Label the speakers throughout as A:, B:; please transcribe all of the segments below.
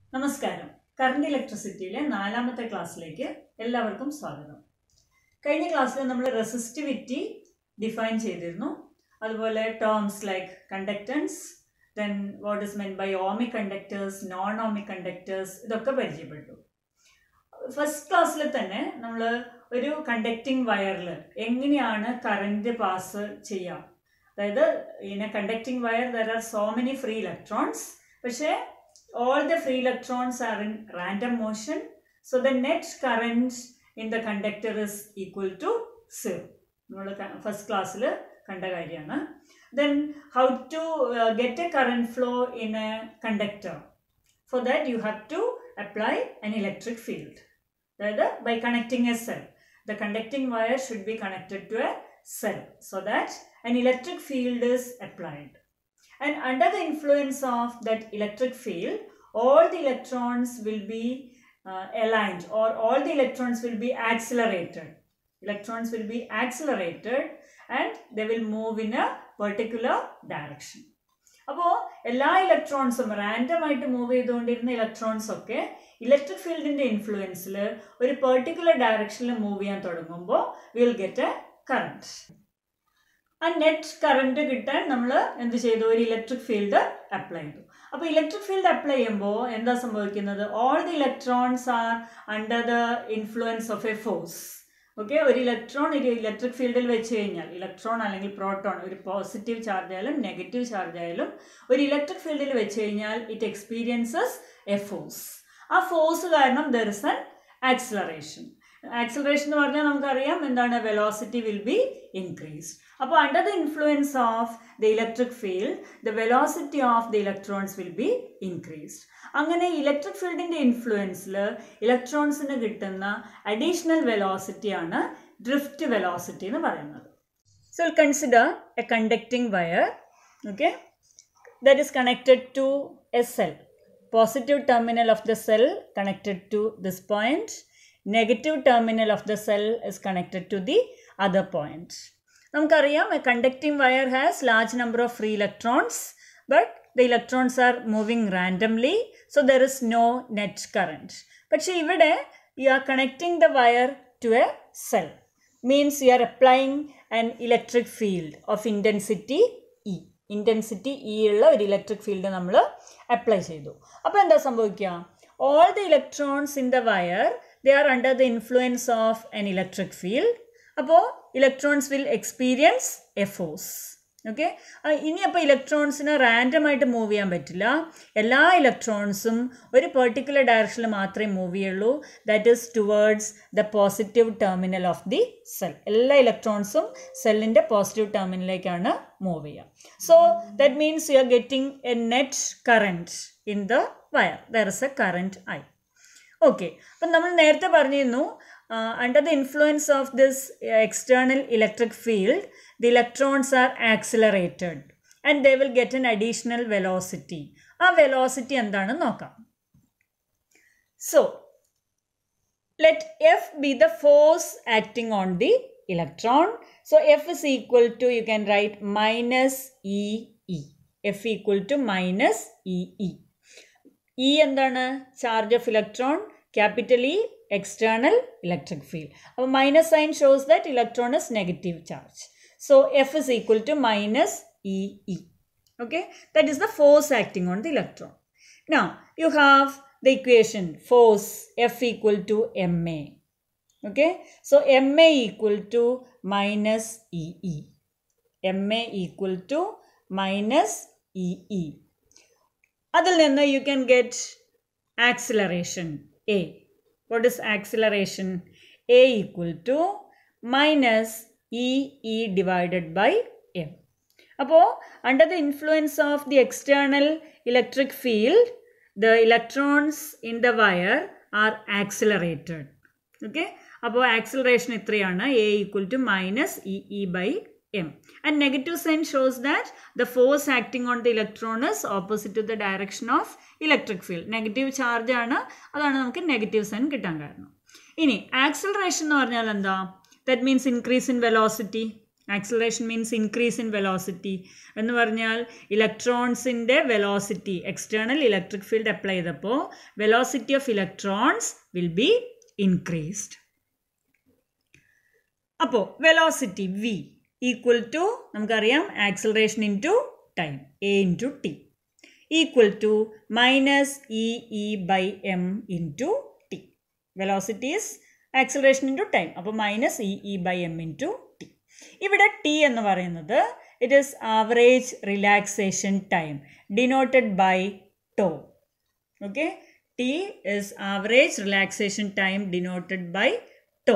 A: നമസ്കാരം കറണ്ട് ഇലക്ട്രിസിറ്റിയിലെ നാലാമത്തെ ക്ലാസ്സിലേക്ക് എല്ലാവർക്കും സ്വാഗതം കഴിഞ്ഞ ക്ലാസ്സിൽ നമ്മൾ റെസിസ്റ്റിവിറ്റി ഡിഫൈൻ ചെയ്തിരുന്നു അതുപോലെ terms like conductance then what is meant by ohmic conductors non ohmic conductors ഇതൊക്കെ പരിചയപ്പെട്ടു ഫസ്റ്റ് ക്ലാസ്സിൽ തന്നെ നമ്മൾ ഒരു കണ്ടക്റ്റിംഗ് വയറിൽ എങ്ങനെയാണ് കറണ്ട് പാസ് ചെയ്യുക അതായത് in a conducting wire there are so many free electrons പക്ഷേ all the free electrons are in random motion so the net current in the conductor is equal to zero നമ്മൾ first ക്ലാസ്സിൽ കണ്ട കാര്യമാണ് then how to get a current flow in a conductor for that you have to apply an electric field അതായത് by connecting a cell the conducting wire should be connected to a cell so that an electric field is applied and under the influence of that electric field all the electrons will be uh, aligned or all the electrons will be accelerated electrons will be accelerated and they will move in a particular direction അപ്പോൾ എല്ലാ ഇലക്ട്രോൺസും random ആയിട്ട് move ചെയ്തുകൊണ്ടിരുന്ന electrons ഒക്കെ electric ഫീൽഡിന്റെ ഇൻഫ്ലുവൻസിൽ ഒരു particular ഡയറക്ഷനിൽ മൂവ് ചെയ്യാൻ തുടങ്ങുമ്പോൾ വിൽ ഗെറ്റ് എ കറണ്ട് ആ നെറ്റ് കറണ്ട് കിട്ടാൻ നമ്മൾ എന്ത് ചെയ്തു ഒരു ഇലക്ട്രിക് ഫീൽഡ് അപ്ലൈ ചെയ്തു അപ്പോൾ ഇലക്ട്രിക് ഫീൽഡ് അപ്ലൈ ചെയ്യുമ്പോൾ എന്താ സംഭവിക്കുന്നത് all the electrons are under the influence of a force okay ഒരു ഇലക്ട്രോൺ ഒരു ഇലക്ട്രിക് ഫീൽഡിൽ വെച്ച് കഴിഞ്ഞാൽ ഇലക്ട്രോൺ അല്ലെങ്കിൽ പ്രോട്ടോൺ ഒരു പോസിറ്റീവ് ചാർജ് ആയാലും നെഗറ്റീവ് ചാർജ് ആയാലും ഒരു ഇലക്ട്രിക് ഫീൽഡിൽ വെച്ച് കഴിഞ്ഞാൽ ഇറ്റ് എക്സ്പീരിയൻസസ് എ ഫോഴ്സ് ആ ഫോഴ്സ് കാരണം there is an acceleration acceleration എന്ന് പറഞ്ഞാൽ നമുക്കറിയാം എന്താണ് വെലോസിറ്റി വിൽ ബി ഇൻക്രീസ് അപ്പോൾ under the influence of the electric field the velocity of the electrons will be increased അങ്ങനെ ഇലക്ട്രിക് ഫീൽഡിൻ്റെ ഇൻഫ്ലുവൻസിൽ ഇലക്ട്രോൺസിന് കിട്ടുന്ന അഡീഷണൽ വെലോസിറ്റിയാണ് ഡ്രിഫ്റ്റ് വെലോസിറ്റി എന്ന് പറയുന്നത് so consider a conducting wire okay that is connected to a cell positive terminal of the cell connected to this point negative terminal of the cell is connected to the other point നമുക്കറിയാം a conducting wire has large number of free electrons but the electrons are moving randomly so there is no net current പക്ഷേ ഇവിടെ you are connecting the wire to a cell means you are applying an electric field of intensity E intensity E ഉള്ള ഒരു electric field നമ്മൾ apply ചെയ്തു അപ്പോൾ എന്താ സംഭവിക്കുക all the electrons in the wire they are under the influence of an electric field അപ്പോൾ electrons will experience a force okay ഇനി അപ്പോൾ ഇലക്ട്രോൺസിന് റാൻഡം ആയിട്ട് മൂവ് ചെയ്യാൻ പറ്റില്ല എല്ലാ ഇലക്ട്രോൺസും ഒരു പെർട്ടിക്കുലർ ഡയറക്ഷനിൽ മാത്രമേ മൂവ് ചെയ്യുള്ളൂ that is towards the positive terminal of the cell എല്ലാ ഇലക്ട്രോൺസും സെല്ലിൻ്റെ പോസിറ്റീവ് ടെർമിനലിലേക്കാണ് മൂവ് ചെയ്യുക so that means you are getting a net current in the wire there is a current I okay അപ്പം നമ്മൾ നേരത്തെ പറഞ്ഞിരുന്നു under the influence of this external electric field the electrons are accelerated and they will get an additional velocity ആ velocity എന്താണെന്ന് നോക്കാം so let F be the force acting on the electron so F is equal to you can write minus E E F equal to minus E E E എന്താണ് charge of electron capital E external electric field അപ്പോൾ minus sign shows that electron is negative charge so F is equal to minus E E okay that is the force acting on the electron now you have the equation force f equal to ma okay so ma equal to minus ee ma equal to minus ee അതിൽ നിന്ന് you can get acceleration a what is acceleration a equal to minus e e divided by m അപ്പോൾ under the influence of the external electric field the electrons in the wire are accelerated okay അപ്പോൾ acceleration എത്രയാണ് A equal to minus E E by M and negative sign shows that the force acting on the electron is opposite to the direction of electric field negative charge ആണ് അതാണ് നമുക്ക് negative sign കിട്ടാൻ കാരണം ഇനി acceleration എന്ന് പറഞ്ഞാൽ എന്താ that means increase in velocity acceleration means increase in velocity എന്ന് പറഞ്ഞാൽ ഇലക്ട്രോൺസിൻ്റെ velocity external electric field apply ചെയ്തപ്പോൾ velocity of electrons will be increased അപ്പോൾ വെലോസിറ്റി വി ഈക്വൽ ടു നമുക്കറിയാം acceleration into time A into T equal to minus E E by M into T velocity is acceleration into time അപ്പോൾ minus E E by M into T ഇവിടെ T എന്ന് പറയുന്നത് it is average relaxation time denoted by tau okay T is average relaxation time denoted by tau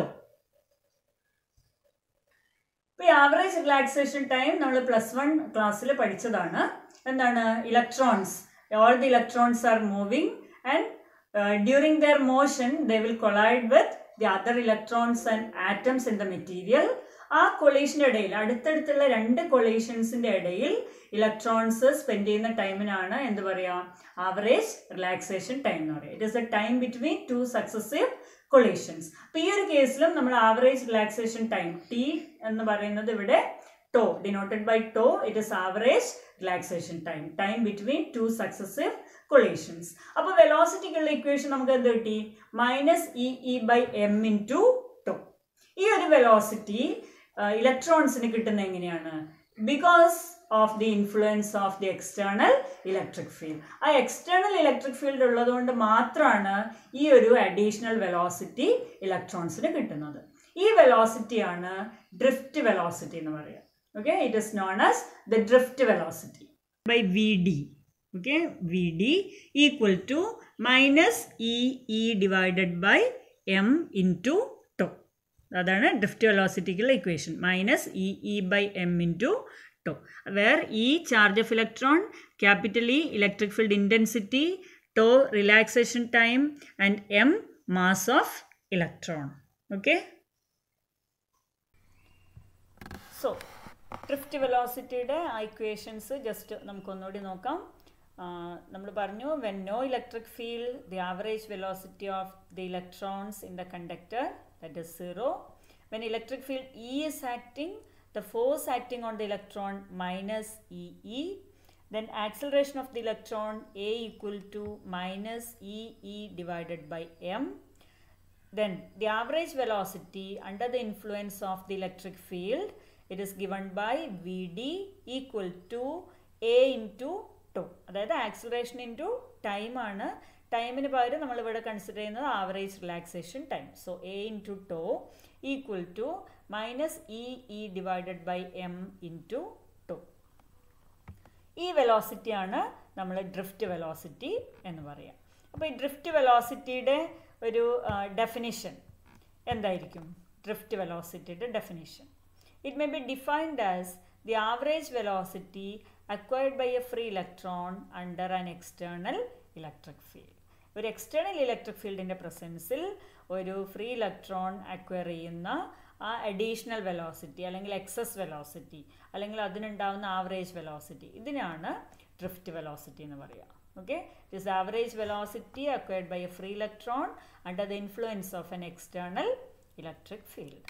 A: ഇപ്പോൾ ഈ average relaxation time നമ്മൾ plus one ക്ലാസ്സിൽ പഠിച്ചതാണ് എന്താണ് electrons all the electrons are moving and during their motion they will collide with the other electrons and atoms in the material ആ കൊളീഷൻ്റെ ഇടയിൽ അടുത്തടുത്തുള്ള രണ്ട് കൊളീഷൻസിൻ്റെ ഇടയിൽ ഇലക്ട്രോൺസ് സ്പെൻഡ് ചെയ്യുന്ന ടൈമിനാണ് എന്ത് പറയുക ആവറേജ് റിലാക്സേഷൻ ടൈം എന്ന് പറയുക it is a time between two successive collisions അപ്പോൾ ഈ ഒരു കേസിലും നമ്മൾ ആവറേജ് റിലാക്സേഷൻ ടൈം ടി എന്ന് പറയുന്നത് ഇവിടെ tau denoted by tau it is average relaxation time time between two successive collisions അപ്പോൾ വെലോസിറ്റിക്കുള്ള ഇക്വേഷൻ നമുക്ക് എന്ത് കിട്ടി minus E E by M into tau ഈ ഒരു വെലോസിറ്റി ഇലക്ട്രോൺസിന് കിട്ടുന്ന എങ്ങനെയാണ് because of the influence of the external electric field ആ എക്സ്റ്റേണൽ ഇലക്ട്രിക് ഫീൽഡ് ഉള്ളതുകൊണ്ട് മാത്രമാണ് ഈ ഒരു അഡീഷണൽ വെലോസിറ്റി ഇലക്ട്രോൺസിന് കിട്ടുന്നത് ഈ വെലോസിറ്റിയാണ് ഡ്രിഫ്റ്റ് വെലോസിറ്റി എന്ന് പറയുക okay it is known as the drift velocity by v d okay v d equal to minus E e divided by M into tau അതാണ് drift വെലോസിറ്റിക്കുള്ള equation minus E E by M into tau where e charge of electron capital e electric field intensity tau relaxation time and m mass of electron okay so drift വെലോസിറ്റിയുടെ ആ equations just നമുക്കൊന്നുകൂടി നോക്കാം നമ്മൾ പറഞ്ഞു when no electric field the average velocity of the electrons in the conductor that is 0. When electric field E is acting, the force acting on the electron minus EE. Then acceleration of the electron A equal to minus EE divided by M. Then the average velocity under the influence of the electric field, it is given by VD equal to A into tau. അതായത് acceleration into time ആണ് ടൈമിന് പകരം നമ്മൾ ഇവിടെ consider ചെയ്യുന്നത് average relaxation time so a into tau equal to minus E e divided by m into tau ഈ വെലോസിറ്റിയാണ് നമ്മൾ ഡ്രിഫ്റ്റ് വെലോസിറ്റി എന്ന് പറയുക അപ്പോൾ ഈ ഡ്രിഫ്റ്റ് വെലോസിറ്റിയുടെ ഒരു ഡെഫിനിഷൻ എന്തായിരിക്കും ഡ്രിഫ്റ്റ് വെലോസിറ്റിയുടെ definition it may be defined as the average velocity acquired by a free electron under an external electric field ഒരു എക്സ്റ്റേണൽ ഇലക്ട്രിക് ഫീൽഡിൻ്റെ പ്രസൻസിൽ ഒരു ഫ്രീ ഇലക്ട്രോൺ അക്വയർ ചെയ്യുന്ന ആ അഡീഷണൽ വെലോസിറ്റി അല്ലെങ്കിൽ എക്സസ് വെലോസിറ്റി അല്ലെങ്കിൽ അതിനുണ്ടാവുന്ന ആവറേജ് വെലോസിറ്റി ഇതിനാണ് ഡ്രിഫ്റ്റ് വെലോസിറ്റി എന്ന് പറയുക okay this average velocity acquired by a free electron under the influence of an external electric field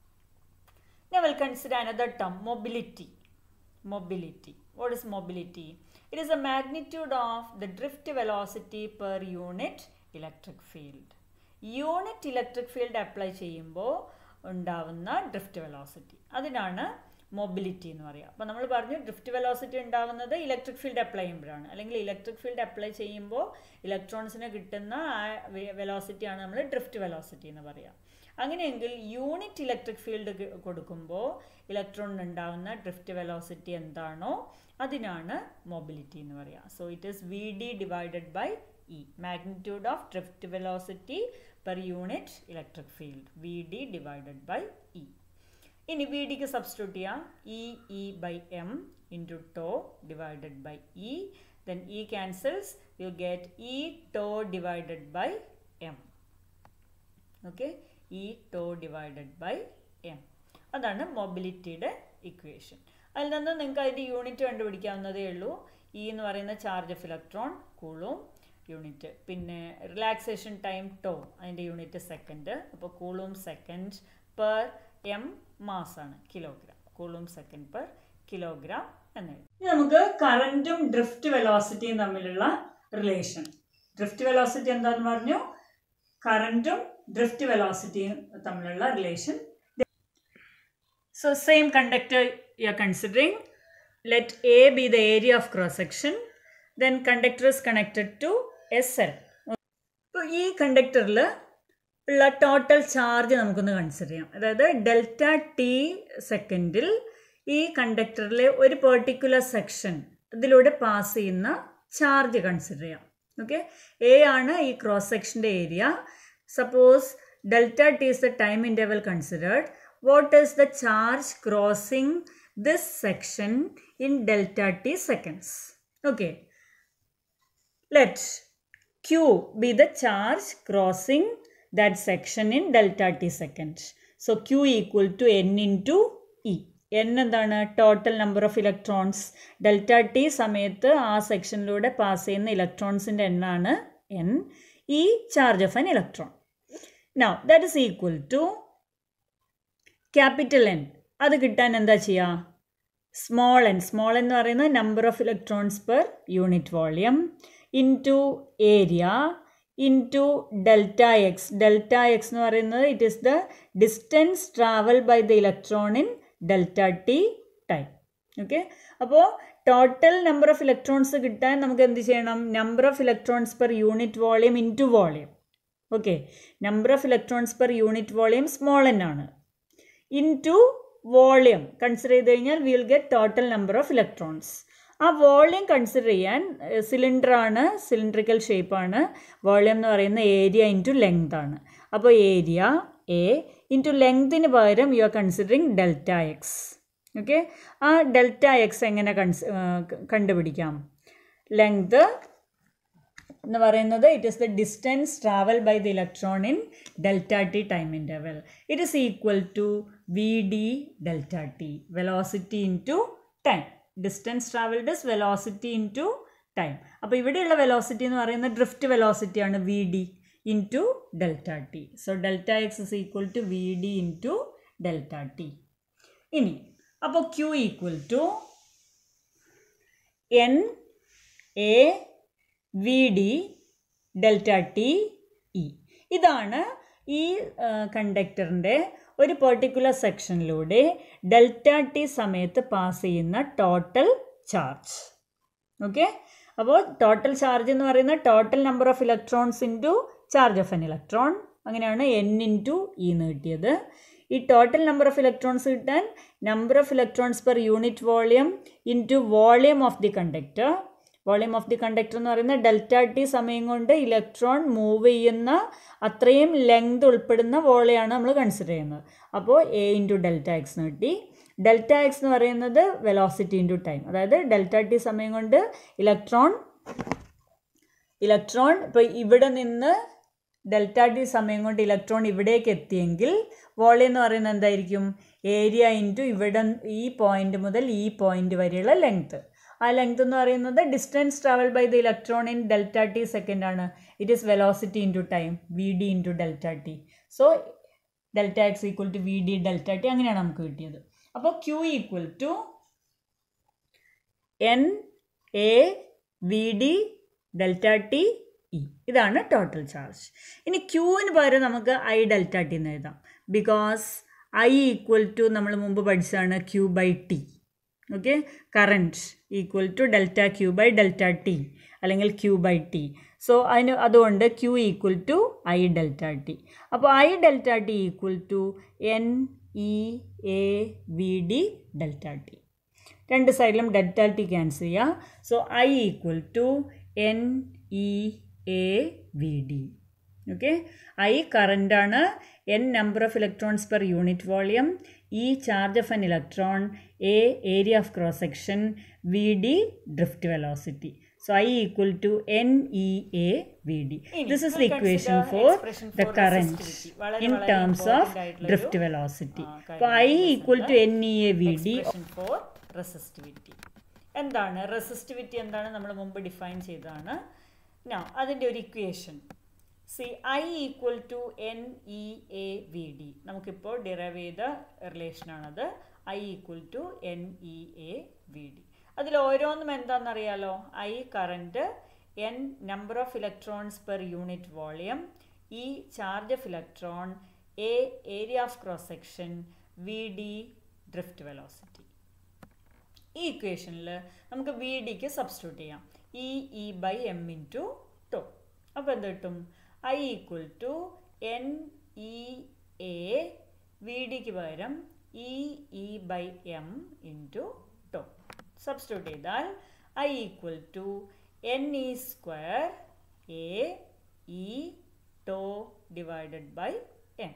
A: now we'll consider another term mobility mobility what is mobility it is the magnitude of the drift velocity per unit electric field unit electric field apply ചെയ്യുമ്പോൾ ഉണ്ടാവുന്ന drift velocity അതിനാണ് mobility എന്ന് പറയുക അപ്പോൾ നമ്മൾ പറഞ്ഞു drift velocity ഉണ്ടാവുന്നത് electric field apply ചെയ്യുമ്പോഴാണ് അല്ലെങ്കിൽ ഇലക്ട്രിക് ഫീൽഡ് അപ്ലൈ ചെയ്യുമ്പോൾ ഇലക്ട്രോൺസിന് കിട്ടുന്ന ആ വെലോസിറ്റിയാണ് നമ്മൾ ഡ്രിഫ്റ്റ് വെലോസിറ്റി എന്ന് പറയുക അങ്ങനെയെങ്കിൽ യൂണിറ്റ് ഇലക്ട്രിക് ഫീൽഡ് കൊടുക്കുമ്പോൾ ഇലക്ട്രോണിന് ഉണ്ടാവുന്ന ഡ്രിഫ്റ്റ് വെലോസിറ്റി എന്താണോ അതിനാണ് മൊബിലിറ്റി എന്ന് പറയുക so it is v d divided by e magnitude of drift velocity per unit electric field v d divided by e ഇനി വി ഡിക്ക് സബ്സ്റ്റിറ്റ്യൂട്ട് ചെയ്യാം e E by m into tau divided by e then e cancels you get e tau divided by m okay e tau divided by m അതാണ് മൊബിലിറ്റിയുടെ equation അതിൽ നിന്ന് നിങ്ങൾക്ക് അതിൻ്റെ unit കണ്ടുപിടിക്കാവുന്നതേ ഉള്ളൂ ഇ എന്ന് പറയുന്ന charge of electron coulomb unit പിന്നെ റിലാക്സേഷൻ ടൈം ടോ അതിൻ്റെ യൂണിറ്റ് സെക്കൻഡ് അപ്പോൾ കൂളും സെക്കൻഡ് പെർ എം മാസാണ് kilogram coulomb second per kilogram എന്ന് ഇനി നമുക്ക് കറൻറ്റും ഡ്രിഫ്റ്റ് വെലോസിറ്റിയും തമ്മിലുള്ള റിലേഷൻ ഡ്രിഫ്റ്റ് വെലോസിറ്റി എന്താന്ന് പറഞ്ഞു കറൻറ്റും ഡ്രിഫ്റ്റ് വെലോസിറ്റിയും തമ്മിലുള്ള relation So same conductor you are considering. Let A be the area of cross section. Then conductor is connected to SL. അപ്പോൾ ഈ കണ്ടക്ടറിൽ ഉള്ള ടോട്ടൽ ചാർജ് നമുക്കൊന്ന് കൺസിഡർ ചെയ്യാം അതായത് ഡെൽറ്റ ടി സെക്കൻഡിൽ ഈ കണ്ടക്ടറിലെ ഒരു പെർട്ടിക്കുലർ സെക്ഷൻ ഇതിലൂടെ പാസ് ചെയ്യുന്ന ചാർജ് കൺസിഡർ ചെയ്യാം ഓക്കെ എ ആണ് ഈ ക്രോസ് സെക്ഷൻ്റെ area suppose delta t is the time interval considered what is the charge crossing this section in delta t seconds okay let q be the charge crossing that section in delta t seconds so q equal to n into e n എന്താണ് total number of electrons delta t സമയത്ത് ആ സെക്ഷനിലൂടെ pass ചെയ്യുന്ന ഇലക്ട്രോൺസിൻ്റെ എണ്ണാണ് n e charge of an electron now that is equal to capital n അത് കിട്ടാൻ എന്താ ചെയ്യുക സ്മോൾ എൻ സ്മോൾ എന്ന് പറയുന്നത് number of electrons per unit volume into area into delta x delta x എന്ന് പറയുന്നത് it is the distance travel by the electron in delta t time okay അപ്പോൾ total number of electrons കിട്ടാൻ നമുക്ക് എന്ത് ചെയ്യണം number of electrons per unit volume into volume okay number of electrons per unit volume small n ആണ് into volume consider ചെയ്ത് കഴിഞ്ഞാൽ will get total number of electrons ആ volume consider ചെയ്യാൻ cylinder ആണ് cylindrical ഷേപ്പാണ് volume എന്ന് പറയുന്ന area into length ആണ് അപ്പോൾ ഏരിയ എ ഇൻറ്റു ലെങ്തിന് പകരം you are considering delta x okay ആ ഡെൽറ്റ എക്സ് എങ്ങനെ കൺസ് കണ്ടുപിടിക്കാം ലെങ്ത് എന്ന് പറയുന്നത് it is the distance travel by the electron in delta t time interval it is equal to v d delta t velocity into time distance travelled is velocity into time അപ്പോൾ ഇവിടെയുള്ള velocity എന്ന് പറയുന്നത് drift വെലോസിറ്റിയാണ് v d into delta t so delta x is equal to v d into delta t ഇനി അപ്പോൾ q equal to n a v d delta t e ഇതാണ് ഈ കണ്ടക്ടറിൻ്റെ ഒരു പെർട്ടിക്കുലർ സെക്ഷനിലൂടെ ഡെൽറ്റ ടി സമയത്ത് pass ചെയ്യുന്ന total charge okay അപ്പോൾ ടോട്ടൽ ചാർജ് എന്ന് പറയുന്നത് total number of electrons into charge of an electron അങ്ങനെയാണ് എൻ ഇൻറ്റു ഇ എന്ന് കിട്ടിയത് ഈ ടോട്ടൽ നമ്പർ ഓഫ് ഇലക്ട്രോൺസ് കിട്ടാൻ number of electrons per unit volume into volume of the conductor volume of the conductor എന്ന് പറയുന്നത് delta t സമയം കൊണ്ട് electron move ചെയ്യുന്ന അത്രയും ലെങ്ത് ഉൾപ്പെടുന്ന വോളിയാണ് നമ്മൾ കൺസിഡർ ചെയ്യുന്നത് അപ്പോൾ എ ഇൻറ്റു ഡെൽറ്റ എക്സ് എന്ന് കിട്ടി ഡെൽറ്റ എക്സ് എന്ന് പറയുന്നത് വെലോസിറ്റി ഇൻറ്റു ടൈം അതായത് ഡെൽറ്റ ടി സമയം കൊണ്ട് ഇലക്ട്രോൺ ഇലക്ട്രോൺ ഇപ്പോൾ ഇവിടെ നിന്ന് ഡെൽറ്റ ടി സമയം കൊണ്ട് ഇലക്ട്രോൺ ഇവിടേക്ക് എത്തിയെങ്കിൽ വോളിയം എന്ന് പറയുന്നത് എന്തായിരിക്കും ഏരിയ ഇൻറ്റു ഇവിടെ ഈ പോയിന്റ് മുതൽ ഈ പോയിന്റ് വരെയുള്ള ലെങ്ത് ആ ലെങ്ത് എന്ന് പറയുന്നത് distance travel by the electron in delta t second ആണ് it is velocity into time v d into delta t so delta x equal to v d delta t അങ്ങനെയാണ് നമുക്ക് കിട്ടിയത് അപ്പോൾ q equal to n a v d delta t e ഇതാണ് total charge ഇനി ക്യൂവിന് പകരം നമുക്ക് I delta T എന്ന് എഴുതാം ബിക്കോസ് ഐ ഈക്വൽ ടു നമ്മൾ മുമ്പ് പഠിച്ചതാണ് q by t okay current equal to delta q by delta t അല്ലെങ്കിൽ ക്യൂ ബൈ ടി സോ അതിന് അതുകൊണ്ട് q equal to i delta t അപ്പോൾ i delta t equal to n e a v d delta t രണ്ട് സൈഡിലും delta t cancel ചെയ്യുക so i equal to n e a v d okay i കറൻ്റാണ് n number of electrons per unit volume e charge of an electron a area of cross section v d drift velocity So I equal to NEA VD. This is the equation for the current in terms of drift velocity. So I equal to NEA VD for resistivity. എന്താണ് resistivity എന്താണ് നമ്മൾ മുമ്പ് define ചെയ്തതാണ് ഞാൻ അതിൻ്റെ ഒരു equation see i equal to n e a v d നമുക്കിപ്പോൾ derive ചെയ്ത റിലേഷനാണത് i equal to n e a v d അതിൽ ഓരോന്നും എന്താണെന്നറിയാലോ i current n number of electrons per unit volume e charge of electron a area of cross section v d drift velocity ഈ ഇക്വേഷനിൽ നമുക്ക് v ഡിക്ക് substitute ചെയ്യാം e E by M into tau അപ്പോൾ എന്ത് കിട്ടും i equal to n e a v ഡിക്ക് പകരം e E by M into tau substitute ചെയ്താൽ i equal to n e square a e tau divided by n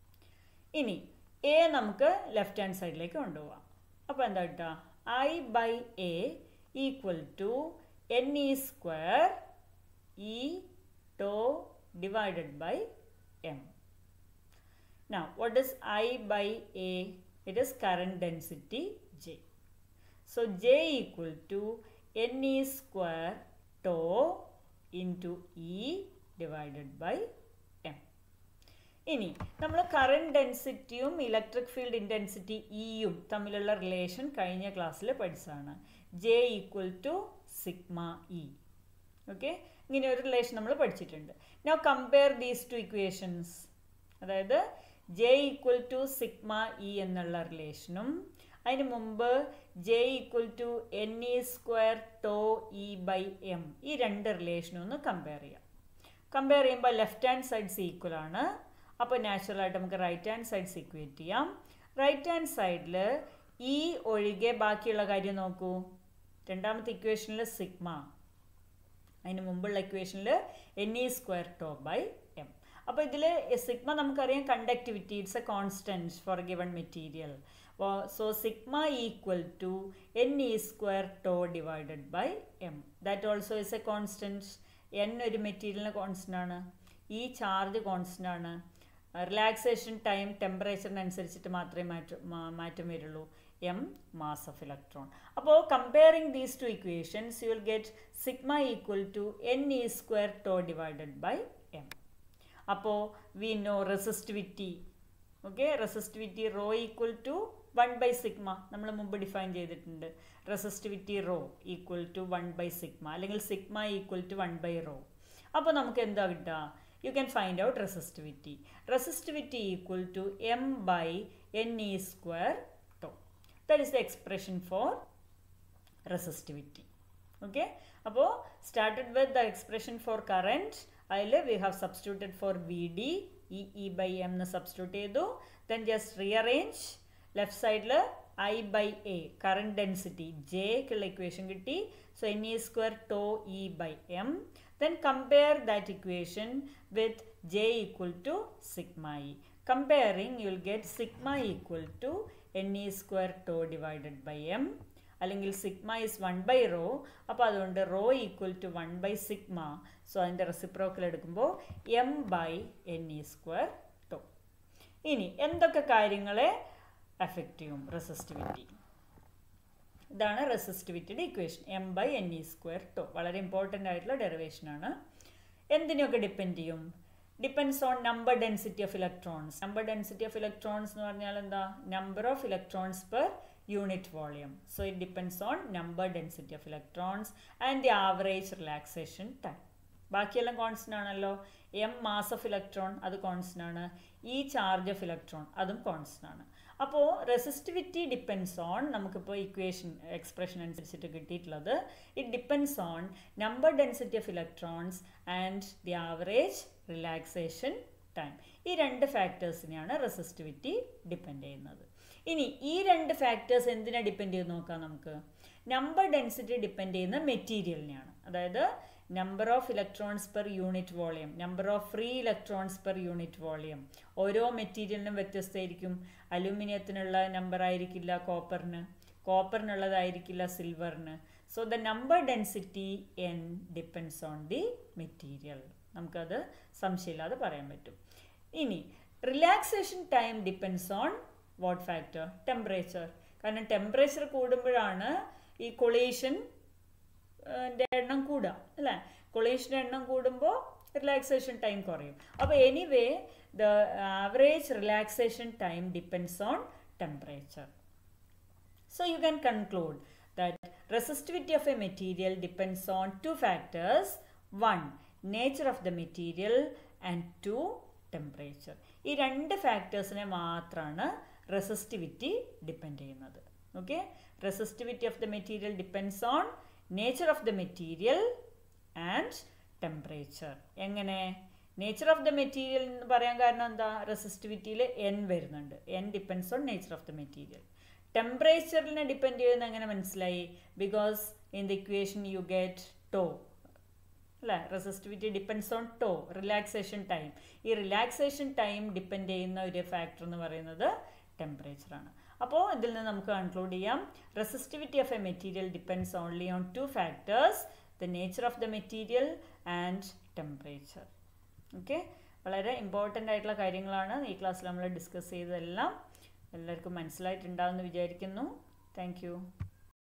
A: ഇനി a നമുക്ക് left hand സൈഡിലേക്ക് കൊണ്ടുപോകാം അപ്പോൾ എന്താ കിട്ടുക i by a equal to n e square e tau divided by m Now, what is I by A? It is current density J. So, J equal to N E square tau into E divided by M. ഇനി നമ്മൾ current ഡെൻസിറ്റിയും electric field intensity ഇയും തമ്മിലുള്ള relation കഴിഞ്ഞ ക്ലാസ്സിൽ പഠിച്ചതാണ് j equal to sigma e okay ഇങ്ങനെ ഒരു റിലേഷൻ നമ്മൾ പഠിച്ചിട്ടുണ്ട് now compare these two equations അതായത് j equal to sigma e എന്നുള്ള റിലേഷനും അതിന് മുമ്പ് j equal to n e square tau e by m ഈ രണ്ട് റിലേഷനും ഒന്ന് കമ്പയർ ചെയ്യാം കമ്പയർ ചെയ്യുമ്പോൾ ലെഫ്റ്റ് ഹാൻഡ് സൈഡ്സ് ഈക്വൽ ആണ് അപ്പോൾ നാച്ചുറലായിട്ട് നമുക്ക് റൈറ്റ് ഹാൻഡ് സൈഡ്സ് ഇക്വേറ്റ് ചെയ്യാം റൈറ്റ് ഹാൻഡ് സൈഡിൽ ഇ ഒഴികെ ബാക്കിയുള്ള കാര്യം നോക്കൂ രണ്ടാമത്തെ ഇക്വേഷനിൽ സിഗ്മ അതിന് മുമ്പുള്ള ഇക്വേഷനിൽ n e square tau by m അപ്പോൾ ഇതിൽ സിഗ്മ നമുക്കറിയാം conductivity it's a constant for given material so sigma equal to n e square tau divided by m that also is a constant n ഒരു മെറ്റീരിയലിന് constant ആണ് ഈ charge constant ആണ് relaxation time ടെമ്പറേച്ചറിനനുസരിച്ചിട്ട് മാത്രമേ മാറ്റം മാറ്റം വരുള്ളൂ എം മാസ് ഓഫ് ഇലക്ട്രോൺ അപ്പോൾ comparing these two equations you will get sigma equal to n e square tau divided by m അപ്പോൾ we know resistivity okay resistivity rho equal to one by sigma നമ്മൾ മുമ്പ് define ചെയ്തിട്ടുണ്ട് resistivity rho equal to one by sigma അല്ലെങ്കിൽ sigma equal to one by rho അപ്പോൾ നമുക്ക് എന്താ കിട്ടുക you can find out resistivity resistivity equal to m by n e square tau that is the expression for resistivity okay അപ്പോൾ started with the expression for current അതിൽ we have substituted for v d e E by m എന്ന് substitute ചെയ്തു then just rearrange left സൈഡിൽ i by a current density ജെക്കുള്ള equation കിട്ടി so n e square tau e by m then compare that equation with j equal to sigma e. Comparing, you will get sigma equal to ne square tau divided by m. അല്ലെങ്കിൽ sigma is one by rho അപ്പോൾ അതുകൊണ്ട് rho equal to one by sigma so അതിൻ്റെ reciprocal എടുക്കുമ്പോൾ m by n e square tau ഇനി എന്തൊക്കെ കാര്യങ്ങളെ affect ചെയ്യും resistivity ഇതാണ് റെസിസ്റ്റിവിറ്റിയുടെ equation m by n e square tau വളരെ ഇമ്പോർട്ടൻ്റ് ആയിട്ടുള്ള ഡെറിവേഷനാണ് എന്തിനൊക്കെ ഡിപ്പെൻഡ് ചെയ്യും depends on number density of electrons number density of electrons എന്ന് പറഞ്ഞാൽ എന്താ number of electrons per unit volume so it depends on number density of electrons and the average relaxation time ബാക്കിയെല്ലാം constant ആണല്ലോ M mass of electron അത് constant ആണ് ഈ charge of electron അതും constant ആണ് അപ്പോൾ റെസിസ്റ്റിവിറ്റി ഡിപ്പെൻസ് ഓൺ നമുക്കിപ്പോൾ equation expression അനുസരിച്ചിട്ട് കിട്ടിയിട്ടുള്ളത് it depends on number density of electrons and the average relaxation time ഈ രണ്ട് ഫാക്ടേഴ്സിനെയാണ് റെസിസ്റ്റിവിറ്റി ഡിപ്പെൻഡ് ചെയ്യുന്നത് ഇനി ഈ രണ്ട് ഫാക്ടേഴ്സ് എന്തിനാണ് ഡിപ്പെൻഡ് ചെയ്ത് നോക്കാം നമുക്ക് നമ്പർ ഡെൻസിറ്റി ഡിപ്പെൻഡ് ചെയ്യുന്ന മെറ്റീരിയലിനെയാണ് അതായത് number of electrons per unit volume number of free electrons per unit volume ഓരോ മെറ്റീരിയലിനും വ്യത്യസ്തമായിരിക്കും അലൂമിനിയത്തിനുള്ള നമ്പർ ആയിരിക്കില്ല കോപ്പറിന് കോപ്പറിനുള്ളതായിരിക്കില്ല സിൽവറിന് so the number density N depends on the material നമുക്കത് സംശയമില്ലാതെ പറയാൻ പറ്റും ഇനി relaxation time depends on what factor temperature കാരണം ടെമ്പറേച്ചർ കൂടുമ്പോഴാണ് ഈ കൊളീഷൻ എണ്ണം കൂടുക അല്ലേ കൊളീഷൻ്റെ എണ്ണം കൂടുമ്പോൾ റിലാക്സേഷൻ ടൈം കുറയും അപ്പോൾ anyway the average relaxation time depends on temperature So you can conclude that resistivity of a material depends on two factors. One, nature of the material and two, temperature. ഈ രണ്ട് ഫാക്ടേഴ്സിനെ മാത്രമാണ് resistivity depend ചെയ്യുന്നത് okay resistivity of the material depends on nature of the material and temperature എങ്ങനെ nature of the material എന്ന് പറയാൻ കാരണം എന്താ റെസിസ്റ്റിവിറ്റിയിൽ എൻ വരുന്നുണ്ട് N depends on nature of the material ടെമ്പറേച്ചറിനെ ഡിപ്പെൻഡ് ചെയ്യുന്ന എങ്ങനെ മനസ്സിലായി because in the equation you get tau അല്ലേ resistivity depends on tau relaxation time ഈ റിലാക്സേഷൻ ടൈം ഡിപ്പെൻഡ് ചെയ്യുന്ന ഒരു ഫാക്ടർ എന്ന് പറയുന്നത് ടെമ്പറേച്ചറാണ് അപ്പോൾ ഇതിൽ നിന്ന് നമുക്ക് കൺക്ലൂഡ് ചെയ്യാം resistivity of a material depends only on two factors the nature of the material and temperature okay വളരെ ഇമ്പോർട്ടൻ്റ് ആയിട്ടുള്ള കാര്യങ്ങളാണ് ഈ ക്ലാസ്സിൽ നമ്മൾ ഡിസ്കസ് ചെയ്തതെല്ലാം എല്ലാവർക്കും മനസ്സിലായിട്ടുണ്ടാവുമെന്ന് വിചാരിക്കുന്നു താങ്ക്